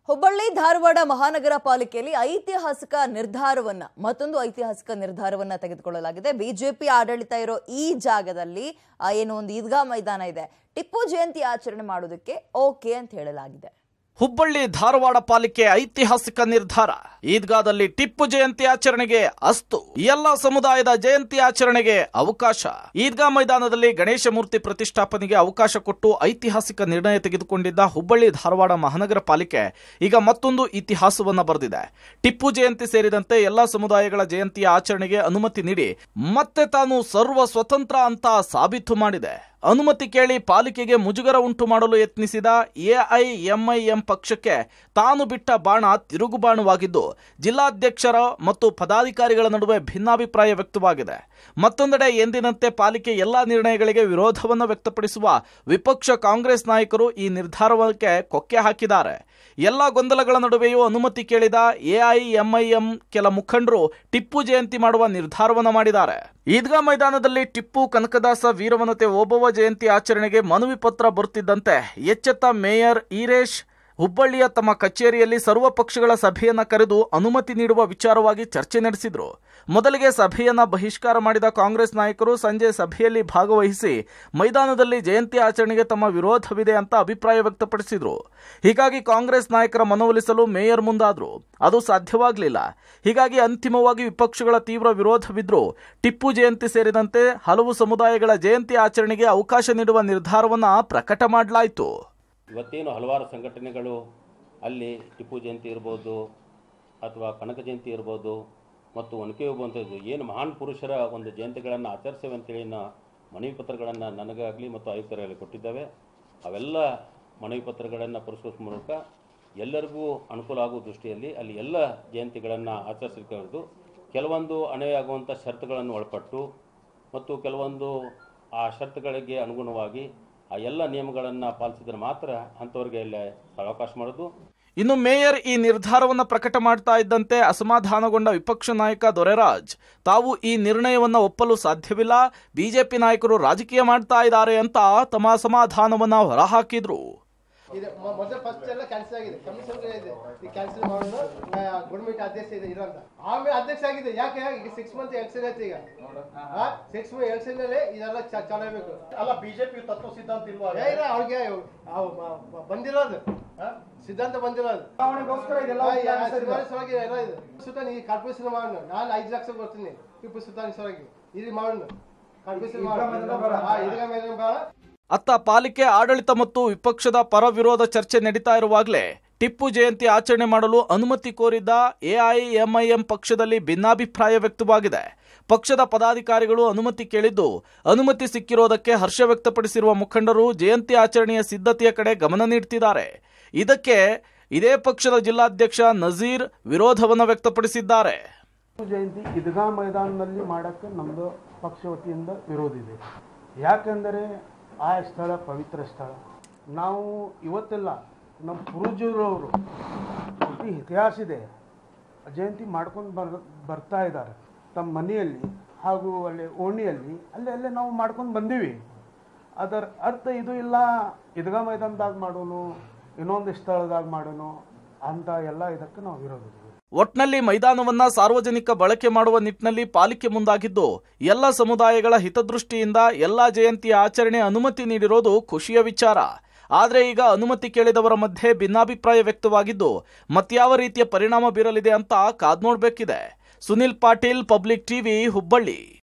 ಹುಬ್ಬಳ್ಳಿ ಧಾರವಾಡ ಮಹಾನಗರ ಪಾಲಿಕೆಯಲ್ಲಿ ಐತಿಹಾಸಿಕ ನಿರ್ಧಾರವನ್ನ ಮತ್ತೊಂದು ಐತಿಹಾಸಿಕ ನಿರ್ಧಾರವನ್ನ ತೆಗೆದುಕೊಳ್ಳಲಾಗಿದೆ ಬಿಜೆಪಿ ಆಡಳಿತ ಇರೋ ಈ ಜಾಗದಲ್ಲಿ ಆ, ಏನು ಒಂದು ಈದ್ಗಾ ಮೈದಾನ ಇದೆ ಟಿಪ್ಪು ಜಯಂತಿ ಆಚರಣೆ ಮಾಡೋದಕ್ಕೆ ಓಕೆ ಅಂತ ಹೇಳಲಾಗಿದೆ ಹುಬ್ಬಳ್ಳಿ ಧಾರವಾಡ ಪಾಲಿಕೆ ಐತಿಹಾಸಿಕ ನಿರ್ಧಾರ ಈದ್ಗಾದಲ್ಲಿ ಟಿಪ್ಪು ಜಯಂತಿ ಆಚರಣೆಗೆ ಅಸ್ತು ಎಲ್ಲ ಸಮುದಾಯದ ಜಯಂತಿ ಆಚರಣೆಗೆ ಅವಕಾಶ ಈದ್ಗಾ ಮೈದಾನದಲ್ಲಿ ಗಣೇಶ ಮೂರ್ತಿ ಪ್ರತಿಷ್ಠಾಪನೆಗೆ ಅವಕಾಶ ಕೊಟ್ಟು ಐತಿಹಾಸಿಕ ನಿರ್ಣಯ ತೆಗೆದುಕೊಂಡಿದ್ದ ಹುಬ್ಬಳ್ಳಿ ಧಾರವಾಡ ಮಹಾನಗರ ಪಾಲಿಕೆ ಈಗ ಮತ್ತೊಂದು ಇತಿಹಾಸವನ್ನ ಬರೆದಿದೆ ಟಿಪ್ಪು ಜಯಂತಿ ಸೇರಿದಂತೆ ಎಲ್ಲಾ ಸಮುದಾಯಗಳ ಜಯಂತಿಯ ಆಚರಣೆಗೆ ಅನುಮತಿ ನೀಡಿ ಮತ್ತೆ ತಾನು ಸರ್ವ ಸ್ವತಂತ್ರ ಅಂತ ಸಾಬೀತು ಮಾಡಿದೆ ಅನುಮತಿ ಕೇಳಿ ಪಾಲಿಕೆಗೆ ಮುಜುಗರ ಉಂಟು ಮಾಡಲು ಯತ್ನಿಸಿದ ಎಐಎಂಐಎಂ ಪಕ್ಷಕ್ಕೆ ತಾನು ಬಿಟ್ಟ ಬಾಣ ತಿರುಗುಬಾಣವಾಗಿದ್ದು ಜಿಲ್ಲಾಧ್ಯಕ್ಷರ ಮತ್ತು ಪದಾಧಿಕಾರಿಗಳ ನಡುವೆ ಭಿನ್ನಾಭಿಪ್ರಾಯ ವ್ಯಕ್ತವಾಗಿದೆ ಮತ್ತೊಂದೆಡೆ ಎಂದಿನಂತೆ ಪಾಲಿಕೆ ಎಲ್ಲಾ ನಿರ್ಣಯಗಳಿಗೆ ವಿರೋಧವನ್ನು ವ್ಯಕ್ತಪಡಿಸುವ ವಿಪಕ್ಷ ಕಾಂಗ್ರೆಸ್ ನಾಯಕರು ಈ ನಿರ್ಧಾರಕ್ಕೆ ಕೊಕ್ಕೆ ಹಾಕಿದ್ದಾರೆ ಎಲ್ಲ ಗೊಂದಲಗಳ ನಡುವೆಯೂ ಅನುಮತಿ ಕೇಳಿದ ಎಐಎಂಐಎಂ ಕೆಲ ಮುಖಂಡರು ಟಿಪ್ಪು ಜಯಂತಿ ಮಾಡುವ ನಿರ್ಧಾರವನ್ನು ಮಾಡಿದ್ದಾರೆ ಈದ್ಗಾ ಮೈದಾನದಲ್ಲಿ ಟಿಪ್ಪು ಕನಕದಾಸ ವೀರವನತೆ ಓಬವ್ವ ಜಯಂತಿ ಆಚರಣೆಗೆ ಮನವಿ ಪತ್ರ ಬರುತ್ತಿದ್ದಂತೆ ಎಚ್ಚೆತ್ತ ಮೇಯರ್ ಈರೇಶ್ ಹುಬ್ಬಳ್ಳಿಯ ತಮ್ಮ ಕಚೇರಿಯಲ್ಲಿ ಸರ್ವ ಪಕ್ಷಗಳ ಸಭೆಯನ್ನ ಕರೆದು ಅನುಮತಿ ನೀಡುವ ವಿಚಾರವಾಗಿ ಚರ್ಚೆ ನಡೆಸಿದ್ರು ಮೊದಲಿಗೆ ಸಭೆಯನ್ನ ಬಹಿಷ್ಕಾರ ಮಾಡಿದ ಕಾಂಗ್ರೆಸ್ ನಾಯಕರು ಸಂಜೆ ಸಭೆಯಲ್ಲಿ ಭಾಗವಹಿಸಿ ಮೈದಾನದಲ್ಲಿ ಜಯಂತಿ ಆಚರಣೆಗೆ ತಮ್ಮ ವಿರೋಧವಿದೆ ಅಂತ ಅಭಿಪ್ರಾಯ ವ್ಯಕ್ತಪಡಿಸಿದ್ರು ಹೀಗಾಗಿ ಕಾಂಗ್ರೆಸ್ ನಾಯಕರ ಮನವೊಲಿಸಲು ಮೇಯರ್ ಮುಂದಾದ್ರು ಅದು ಸಾಧ್ಯವಾಗಲಿಲ್ಲ ಹೀಗಾಗಿ ಅಂತಿಮವಾಗಿ ವಿಪಕ್ಷಗಳ ತೀವ್ರ ವಿರೋಧವಿದ್ರು ಟಿಪ್ಪು ಜಯಂತಿ ಸೇರಿದಂತೆ ಹಲವು ಸಮುದಾಯಗಳ ಜಯಂತಿ ಆಚರಣೆಗೆ ಅವಕಾಶ ನೀಡುವ ನಿರ್ಧಾರವನ್ನ ಪ್ರಕಟ ಮಾಡಲಾಯಿತು ಇವತ್ತೇನು ಹಲವಾರು ಸಂಘಟನೆಗಳು ಅಲ್ಲಿ ಟಿಪ್ಪು ಜಯಂತಿ ಇರ್ಬೋದು ಅಥವಾ ಕನಕ ಜಯಂತಿ ಇರ್ಬೋದು ಮತ್ತು ಒನಕೆ ಹೋಗುವಂಥದ್ದು ಏನು ಮಹಾನ್ ಪುರುಷರ ಒಂದು ಜಯಂತಿಗಳನ್ನು ಆಚರಿಸ್ತೇವೆ ಅಂತೇಳಿ ನಾ ಮನವಿ ಪತ್ರಗಳನ್ನು ನನಗಾಗಲಿ ಮತ್ತು ಆಯುಕ್ತರಾಗಲಿ ಕೊಟ್ಟಿದ್ದಾವೆ ಅವೆಲ್ಲ ಮನವಿ ಪತ್ರಗಳನ್ನು ಪರಿಶೋಧಿಸುವ ಮೂಲಕ ಎಲ್ಲರಿಗೂ ಅನುಕೂಲ ಆಗುವ ದೃಷ್ಟಿಯಲ್ಲಿ ಅಲ್ಲಿ ಎಲ್ಲ ಜಯಂತಿಗಳನ್ನು ಆಚರಿಸಲಿಕ್ಕೆ ಕೆಲವೊಂದು ಅಣೆಯಾಗುವಂಥ ಷರತ್ತುಗಳನ್ನು ಒಳಪಟ್ಟು ಮತ್ತು ಕೆಲವೊಂದು ಆ ಷರತ್ತುಗಳಿಗೆ ಅನುಗುಣವಾಗಿ ಆ ಎಲ್ಲ ನಿಯಮಗಳನ್ನು ಪಾಲಿಸಿದ್ರೆ ಮಾತ್ರ ಅಂಥವ್ರಿಗೆ ಇಲ್ಲಿ ಅವಕಾಶ ಮಾಡೋದು ಇನ್ನು ಮೇಯರ್ ಈ ನಿರ್ಧಾರವನ್ನ ಪ್ರಕಟ ಮಾಡ್ತಾ ಇದ್ದಂತೆ ಅಸಮಾಧಾನಗೊಂಡ ವಿಪಕ್ಷ ನಾಯಕ ದೊರೆರಾಜ್ ತಾವು ಈ ನಿರ್ಣಯವನ್ನ ಒಪ್ಪಲು ಸಾಧ್ಯವಿಲ್ಲ ಬಿಜೆಪಿ ನಾಯಕರು ರಾಜಕೀಯ ಮಾಡ್ತಾ ಇದ್ದಾರೆ ಅಂತ ತಮ್ಮ ಅಸಮಾಧಾನವನ್ನ ಹೊರಹಾಕಿದ್ರು ಇದು ಮೊ- ಮೊದಲು ಫಸ್ಟ್ ಎಲ್ಲ ಕ್ಯಾನ್ಸಲ್ ಆಗಿದೆ ಕಮಿಷನ್ ಇದೆ ಈ ಕ್ಯಾನ್ಸಲ್ ಮಾಡೋದು ಗೌರ್ಮೆಂಟ್ ಅಧ್ಯಕ್ಷ ಇದೆ ಇರೋಂತ ಆಮೇಲೆ ಅಧ್ಯಕ್ಷ ಆಗಿದೆ ಯಾಕೆ ಈಗ ಸಿಕ್ಸ್ ಮಂತ್ ಎಲೆಕ್ಷನ್ ಐತೆ ಈಗ ಸಿಕ್ಸ್ ಮಂತ್ ಎಲೆಕ್ಷನ್ ನಲ್ಲಿ ಇದೆಲ್ಲ ಚ- ಚಾಲು ಆಗ್ಬೇಕು ಅಲ್ಲ ಬಿಜೆಪಿ ತತ್ವ ಸಿದ್ಧಾಂತ ಇಲ್ವಾ ಏ, ಇಲ್ಲ ಅವ್ರಿಗೆ ಅವ್ ಬ- ಬ- ಬಂದಿರೋದು ಆ? ಸಿದ್ಧಾಂತ ಬಂದಿರೋದು ಚುನಾವಣೆಗೋಸ್ಕರ ಇದೆಲ್ಲ ಆ, ಯಾ- ಪ್ಲಾನ್ ಸರಿ ಸುಧಾರಿಸ ಸಲುವಾಗಿ ಎಲ್ಲ ಇದು ಸುಲ್ತಾನ್ ಈ ಕಾರ್ಪೊರೇಷನ್ ಮಾಡೋಣ ನಾನು ಐದು ಲಕ್ಷ ಕೊಡ್ತೀನಿ ಟಿಪ್ಪು ಸುಲ್ತಾನ್ ಸಲುವಾಗಿ ಇದು ಮಾಡೋಣ ಕಾರ್ಪೊರೇಷನ್ ಈದ್ಗಾ ಮೈದಾನ ಬೇಡ. ಮಾಡೋಣ ಇದೀಗ ಮೇಲೆ ಬೇಡ ಅತ್ತ ಪಾಲಿಕೆ ಆಡಳಿತ ಮತ್ತು ವಿಪಕ್ಷದ ಪರ ವಿರೋಧ ಚರ್ಚೆ ನಡೀತಾ ಇರುವಾಗಲೇ ಟಿಪ್ಪು ಜಯಂತಿ ಆಚರಣೆ ಮಾಡಲು ಅನುಮತಿ ಕೋರಿದ್ದ ಎಐಎಂಐಎಂ ಪಕ್ಷದಲ್ಲಿ ಭಿನ್ನಾಭಿಪ್ರಾಯ ವ್ಯಕ್ತವಾಗಿದೆ ಪಕ್ಷದ ಪದಾಧಿಕಾರಿಗಳು ಅನುಮತಿ ಕೇಳಿದ್ದು ಅನುಮತಿ ಸಿಕ್ಕಿರೋದಕ್ಕೆ ಹರ್ಷ ವ್ಯಕ್ತಪಡಿಸಿರುವ ಮುಖಂಡರು ಜಯಂತಿ ಆಚರಣೆಯ ಸಿದ್ಧತೆಯ ಕಡೆ ಗಮನ ನೀಡುತ್ತಿದ್ದಾರೆ ಇದಕ್ಕೆ ಇದೇ ಪಕ್ಷದ ಜಿಲ್ಲಾಧ್ಯಕ್ಷ ನಜೀರ್ ವಿರೋಧವನ್ನು ವ್ಯಕ್ತಪಡಿಸಿದ್ದಾರೆ ಟಿಪ್ಪು ಜಯಂತಿ ಈದ್ಗಾ ಮೈದಾನದಲ್ಲಿ ಮಾಡೋಕ್ಕೆ ನಮ್ಮದು ಪಕ್ಷ ವತಿಯಿಂದ ವಿರೋಧ ಇದೆ ಯಾಕೆಂದರೆ ಆ ಸ್ಥಳ ಪವಿತ್ರ ಸ್ಥಳ ನಾವು ಇವತ್ತೆಲ್ಲ ನಮ್ಮ ಪೂರ್ವಜರವರು ಅತಿ ಇತಿಹಾಸ ಇದೆ ಜಯಂತಿ ಮಾಡ್ಕೊಂಡು ಬರ್ ಬರ್ತಾ ಇದ್ದಾರೆ ತಮ್ಮ ಮನೆಯಲ್ಲಿ ಹಾಗೂ ಅಲ್ಲಿ ಓಣಿಯಲ್ಲಿ ಅಲ್ಲೇ ಅಲ್ಲೇ ನಾವು ಮಾಡ್ಕೊಂಡು ಬಂದೀವಿ ಅದರ ಅರ್ಥ ಇದು ಇಲ್ಲ ಈದ್ಗಾ ಮೈದಾನದಾಗ ಮಾಡೋನು ಇನ್ನೊಂದು ಸ್ಥಳದಾಗ ಮಾಡೋನು ಅಂತ ಎಲ್ಲ ಇದಕ್ಕೆ ನಾವು ವಿರೋಧ ಇದ್ದೀವಿ ಒಟ್ನಲ್ಲಿ ಮೈದಾನವನ್ನ ಸಾರ್ವಜನಿಕ ಬಳಕೆ ಮಾಡುವ ನಿಟ್ಟಿನಲ್ಲಿ ಪಾಲಿಕೆ ಮುಂದಾಗಿದ್ದು ಎಲ್ಲ ಸಮುದಾಯಗಳ ಹಿತದೃಷ್ಟಿಯಿಂದ ಎಲ್ಲಾ ಜಯಂತಿಯ ಆಚರಣೆ ಅನುಮತಿ ನೀಡಿರೋದು ಖುಷಿಯ ವಿಚಾರ ಆದರೆ ಈಗ ಅನುಮತಿ ಕೇಳಿದವರ ಮಧ್ಯೆ ಭಿನ್ನಾಭಿಪ್ರಾಯ ವ್ಯಕ್ತವಾಗಿದ್ದು ಮತ್ಯಾವ ರೀತಿಯ ಪರಿಣಾಮ ಬೀರಲಿದೆ ಅಂತ ಕಾದ್ ನೋಡ್ಬೇಕಿದೆ ಸುನಿಲ್ ಪಾಟೀಲ್ ಪಬ್ಲಿಕ್ ಟಿವಿ ಹುಬ್ಬಳ್ಳಿ